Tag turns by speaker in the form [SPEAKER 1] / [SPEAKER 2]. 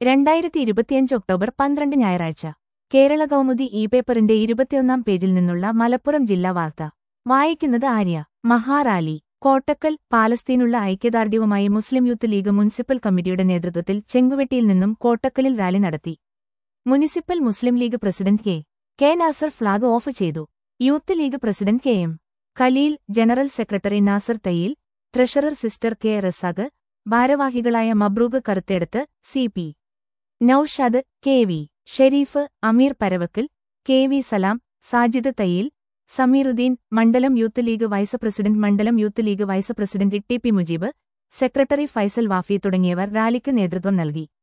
[SPEAKER 1] രണ്ടായിരത്തി ഇരുപത്തിയഞ്ച് ഒക്ടോബർ പന്ത്രണ്ട് ഞായറാഴ്ച കേരള കൗമുദി ഇ പേപ്പറിന്റെ ഇരുപത്തിയൊന്നാം പേജിൽ നിന്നുള്ള മലപ്പുറം ജില്ലാ വാർത്ത വായിക്കുന്നത് ആര്യ മഹാറാലി കോട്ടക്കൽ പാലസ്തീനുള്ള ഐക്യദാർഢ്യവുമായി മുസ്ലിം യൂത്ത് ലീഗ് മുനിസിപ്പൽ കമ്മിറ്റിയുടെ നേതൃത്വത്തിൽ ചെങ്കുവെട്ടിയിൽ നിന്നും കോട്ടക്കലിൽ റാലി നടത്തി municipal Muslim league president K K Nasar flag off ചെയ്തു youth league president K M Khaleel general secretary Nasar Thayyil treasurer sister K Razak ഭാരവാഹികളായ Mabrook Karuthedath C P Naushad K V Sharif Ameer Paravakkal K V Salam Sajid Thayyil Sameeruddin മണ്ഡലം യൂത്ത് ലീഗ് വൈസ് പ്രസിഡന്റ് മണ്ഡലം youth league vice president T P Mujeeb secretary Faisal Wafi തുടങ്ങിയവർ റാലിക്ക് നേതൃത്വം നൽകി